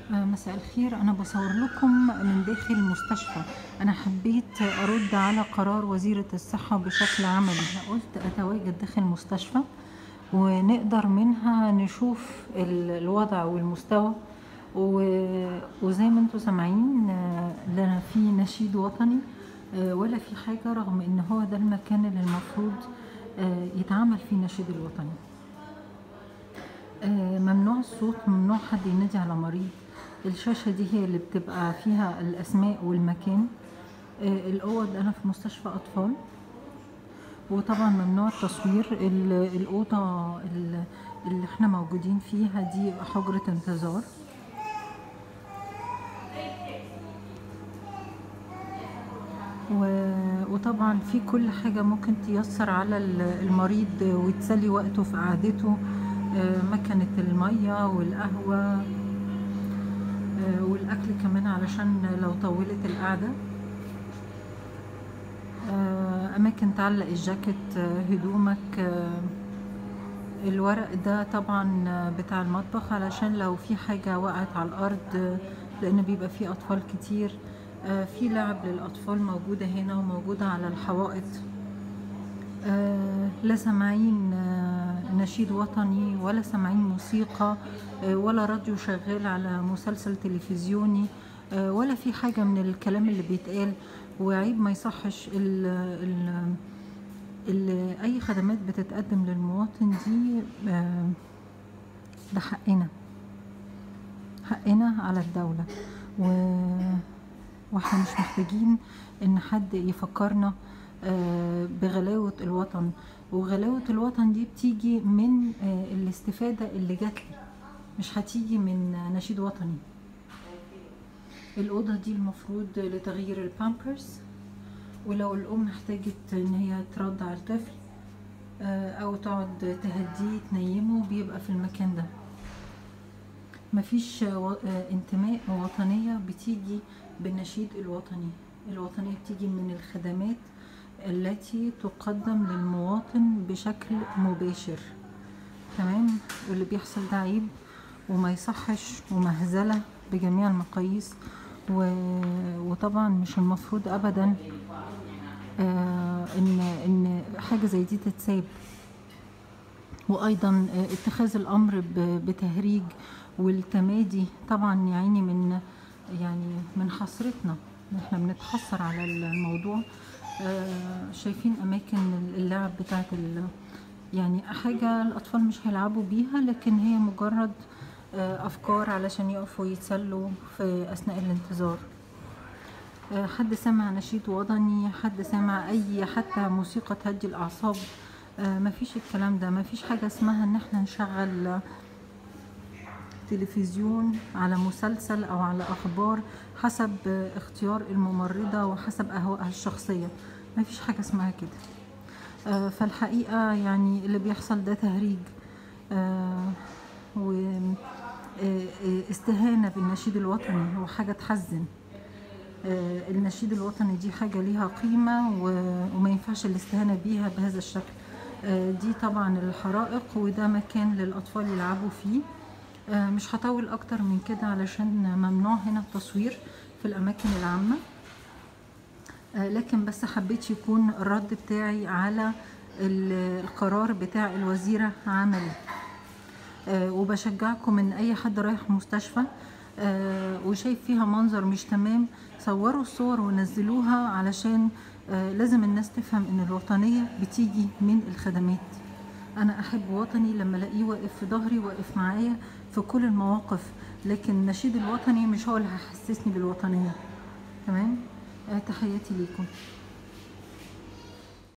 آه، مساء الخير أنا بصور لكم من داخل المستشفى أنا حبيت أرد على قرار وزيرة الصحة بشكل عملي قلت أتواجد داخل المستشفى ونقدر منها نشوف ال- الوضع والمستوى و- وزي ما انتم سامعين آه، لا في نشيد وطني آه، ولا في حاجة رغم ان هو ده المكان اللي المفروض آه، يتعمل فيه النشيد الوطني آه، ممنوع الصوت ممنوع حد ينادي على مريض الشاشة دي هي اللي بتبقى فيها الأسماء والمكان آه، الأوض أنا في مستشفى أطفال وطبعا ممنوع التصوير ال- الأوضة ال- اللي احنا موجودين فيها دي حجرة انتظار و- وطبعا في كل حاجة ممكن تيسر على ال- المريض وتسلي وقته في قعدته آه، مكنة المية والقهوة آه، والأكل كمان علشان لو طولت القعدة آه، أماكن تعلق الجاكيت آه، هدومك آه، الورق ده طبعا آه، بتاع المطبخ علشان لو في حاجة وقعت على الأرض آه، لأن بيبقى فيه أطفال كتير آه، في لعب للأطفال موجودة هنا وموجودة على الحوائط آه، لا سامعين آه، نشيد وطني ولا سامعين موسيقى آه، ولا راديو شغال على مسلسل تلفزيوني آه، ولا في حاجة من الكلام اللي بيتقال وعيب ما يصحش ال ال ال أي خدمات بتتقدم للمواطن دي آه، ده حقنا حقنا على الدولة و... واحنا مش محتاجين ان حد يفكرنا آه، بغلاوة الوطن وغلاوة الوطن دي بتيجي من آه، الاستفادة اللي جاتلي مش هتيجي من نشيد وطني الأوضة دي المفروض لتغيير البامبرز ولو الأم احتاجت إن هي ترضع الطفل آه، أو تقعد تهديه تنيمه بيبقى في المكان ده مفيش و- آه، انتماء وطنية بتيجي بالنشيد الوطني الوطنية بتيجي من الخدمات التي تقدم للمواطن بشكل مباشر تمام واللي بيحصل ده عيب وما يصحش ومهزلة بجميع المقاييس و... وطبعا مش المفروض ابدا آه ان ان حاجة زي دي تتساب وايضا آه، اتخاذ الامر ب- بتهريج والتمادي طبعا يعني من يعني من حسرتنا احنا بنتحسر على الموضوع آه، شايفين اماكن اللعب بتاعت ال يعني حاجة الأطفال مش هيلعبوا بيها لكن هي مجرد آه، أفكار علشان يقفوا يتسلوا في أثناء الانتظار آه، حد سمع نشيد وطني حد سمع أي حتى موسيقى تهدي الأعصاب آه، مفيش الكلام ده مفيش حاجة اسمها إن احنا نشغل تلفزيون على مسلسل أو على أخبار حسب آه، اختيار الممرضة وحسب أهوائها الشخصية مفيش حاجة اسمها كده آه، فالحقيقة يعني اللي بيحصل ده تهريج آه، و آه، آه، استهانة بالنشيد الوطني وحاجة تحزن آه، النشيد الوطني دي حاجة ليها قيمة و- وما ينفعش الاستهانة بيها بهذا الشكل آه، دي طبعا الحرائق وده مكان للأطفال يلعبوا فيه آه، مش هطول أكتر من كده علشان ممنوع هنا التصوير في الأماكن العامة آه، لكن بس حبيت يكون الرد بتاعي على ال- القرار بتاع الوزيرة عملي آه، وبشجعكم ان اي حد رايح مستشفى آه، وشايف فيها منظر مش تمام صوروا الصور ونزلوها علشان آه، لازم الناس تفهم ان الوطنية بتيجي من الخدمات انا احب وطني لما الاقيه واقف في ظهري واقف معايا في كل المواقف لكن النشيد الوطني مش هو اللي هيحسسني بالوطنية تمام آه، تحياتي ليكم